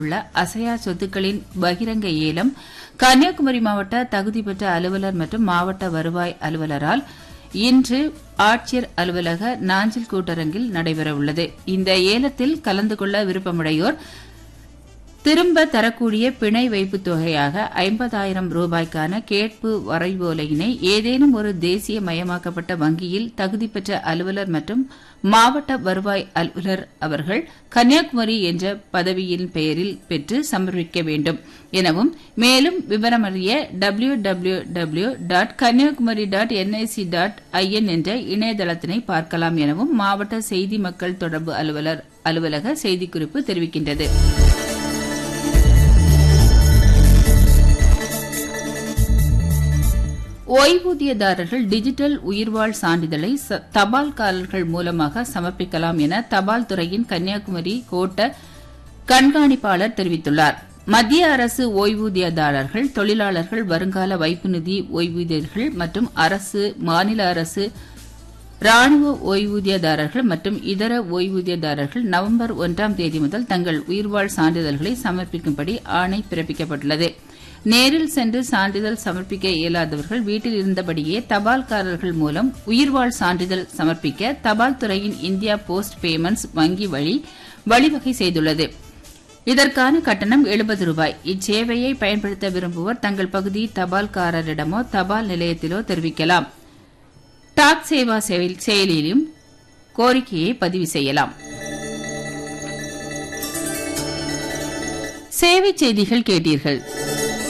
உள்ள அசையா சொத்துக்களின் பகிரங்க ஏலம் கன்னியாகுமரி மாவட்ட தகுதி பெற்ற அலுவலர் மற்றும் மாவட்ட வருவாய் அலுவலரால் இன்று ஆட்சியர் அலுவலக நாஞ்சில் கூட்டரங்கில் நடைபெறவுள்ளது இந்த ஏலத்தில் கலந்து கொள்ள விருப்பமுடையோர் திரும்ப தரக்கூடிய பிணை வைப்புத் தொகையாக ஐம்பதாயிரம் ரூபாய்க்கான கேட்பு வரைவோலையினை ஏதேனும் ஒரு தேசிய மயமாக்கப்பட்ட வங்கியில் தகுதி பெற்ற அலுவலர் மற்றும் மாவட்ட வருவாய் அலுவலர் அவர்கள் கன்னியாகுமரி என்ற பதவியின் பெயரில் பெற்று சமர்ப்பிக்க வேண்டும் எனவும் மேலும் விவரமறிய W W W dot Kanyakumari dot N I C dot I N என்ற இணையதளத்தினை பார்க்கலாம் எனவும் மாவட்ட செய்தி மக்கள் தொடர்பு அலுவலர் அலுவலக செய்திக்குறிப்பு தெரிவிக்கின்றது ஓய்வூதியதாரர்கள் டிஜிட்டல் உயிர்வாழ் சான்றிதழை ச- தபால்காரர்கள் மூலமாக சமர்ப்பிக்கலாம் என தபால் துறையின் கன்னியாகுமரி கோட்ட கண்காணிப்பாளர் தெரிவித்துள்ளார் மத்திய அரசு ஓய்வூதியதாரர்கள் தொழிலாளர்கள் வருங்கால வைப்பு நிதி ஓய்வூதியர்கள் மற்றும் அரசு மாநில அரசு ராணுவ ஓய்வூதியதாரர்கள் மற்றும் இதர ஓய்வூதியதாரர்கள் நவம்பர் ஒன்றாம் தேதி முதல் தங்கள் உயிர்வாழ் சான்றிதழ்களை சமர்ப்பிக்கும்படி ஆணை பிறப்பிக்கப்பட்டுள்ளது நேரில் சென்று சான்றிதழ் சமர்ப்பிக்க இயலாதவர்கள் வீட்டில் இருந்தபடியே தபால்காரர்கள் மூலம் உயிர்வாழ் சான்றிதழ் சமர்ப்பிக்க தபால் துறையின் இந்தியா போஸ்ட் பேமெண்ட்ஸ் வங்கி வழி வழிவகை செய்துள்ளது இதற்கான கட்டணம் எழுபது ரூபாய் இச்சேவையை பயன்படுத்த விரும்புவோர் தங்கள் பகுதி தபால்காரரிடமோ தபால் நிலையத்திலோ தெரிவிக்கலாம் டாக் சேவா செயல்- செயலியிலும் கோரிக்கையை பதிவு செய்யலாம் சேவை செய்திகள் கேட்டீர்கள்